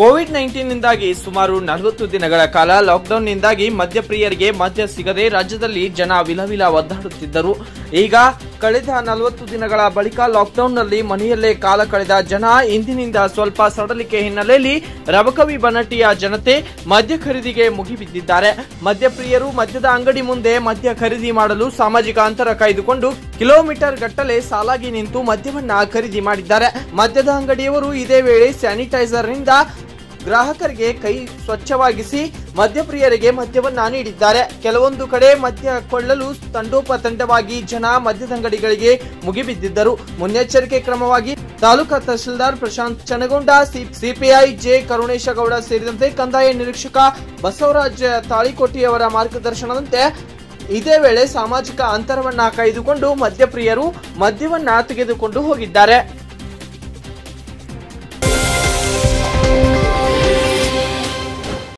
Covid ನೈನ್ಟೀನ್ನಿಂದಾಗಿ ಸುಮಾರು ನಲವತ್ತು ದಿನಗಳ ಕಾಲ ಲಾಕ್ಡೌನ್ನಿಂದಾಗಿ ಮದ್ಯಪ್ರಿಯರಿಗೆ ಮದ್ಯ ಸಿಗದೆ ರಾಜ್ಯದಲ್ಲಿ ಜನ ವಿಲವಿಲ ಒದ್ದಾಡುತ್ತಿದ್ದರು ಈಗ ಕಳೆದ ನಲವತ್ತು ದಿನಗಳ ಬಳಿಕ ಲಾಕ್ಡೌನ್ನಲ್ಲಿ ಮನೆಯಲ್ಲೇ ಕಾಲ ಕಳೆದ ಜನ ಇಂದಿನಿಂದ ಸ್ವಲ್ಪ ಸಡಲಿಕೆ ಹಿನ್ನೆಲೆಯಲ್ಲಿ ರಬಕವಿ ಬನಟ್ಟಿಯ ಜನತೆ ಮದ್ಯ ಖರೀದಿಗೆ ಮುಗಿಬಿದ್ದಿದ್ದಾರೆ ಮದ್ಯಪ್ರಿಯರು ಮದ್ಯದ ಅಂಗಡಿ ಮುಂದೆ ಮದ್ಯ ಖರೀದಿ ಮಾಡಲು ಸಾಮಾಜಿಕ ಅಂತರ ಕಾಯ್ದುಕೊಂಡು ಕಿಲೋಮೀಟರ್ ಗಟ್ಟಲೆ ಸಾಲಾಗಿ ನಿಂತು ಮದ್ಯವನ್ನ ಖರೀದಿ ಮಾಡಿದ್ದಾರೆ ಮದ್ಯದ ಅಂಗಡಿಯವರು ಇದೇ ವೇಳೆ ಸ್ಯಾನಿಟೈಸರ್ ನಿಂದ ಗ್ರಾಹಕರಿಗೆ ಕೈ ಸ್ವಚ್ಛವಾಗಿಸಿ ಮದ್ಯಪ್ರಿಯರಿಗೆ ಮದ್ಯವನ್ನ ನೀಡಿದ್ದಾರೆ ಕೆಲವೊಂದು ಕಡೆ ಮದ್ಯ ಕೊಳ್ಳಲು ತಂಡೋಪತಂಡವಾಗಿ ಜನ ಮದ್ಯದಂಗಡಿಗಳಿಗೆ ಮುಗಿಬಿದ್ದಿದ್ದರು ಮುನ್ನೆಚ್ಚರಿಕೆ ಕ್ರಮವಾಗಿ ತಾಲೂಕಾ ತಹಶೀಲ್ದಾರ್ ಪ್ರಶಾಂತ್ ಚನಗೊಂಡ ಸಿಪಿಐ ಜೆ ಕರುಣೇಶಗೌಡ ಸೇರಿದಂತೆ ಕಂದಾಯ ನಿರೀಕ್ಷಕ ಬಸವರಾಜ್ ತಾಳಿಕೋಟಿಯವರ ಮಾರ್ಗದರ್ಶನದಂತೆ ಇದೇ ವೇಳೆ ಸಾಮಾಜಿಕ ಅಂತರವನ್ನ ಕಾಯ್ದುಕೊಂಡು ಮದ್ಯಪ್ರಿಯರು ಮದ್ಯವನ್ನ ತೆಗೆದುಕೊಂಡು ಹೋಗಿದ್ದಾರೆ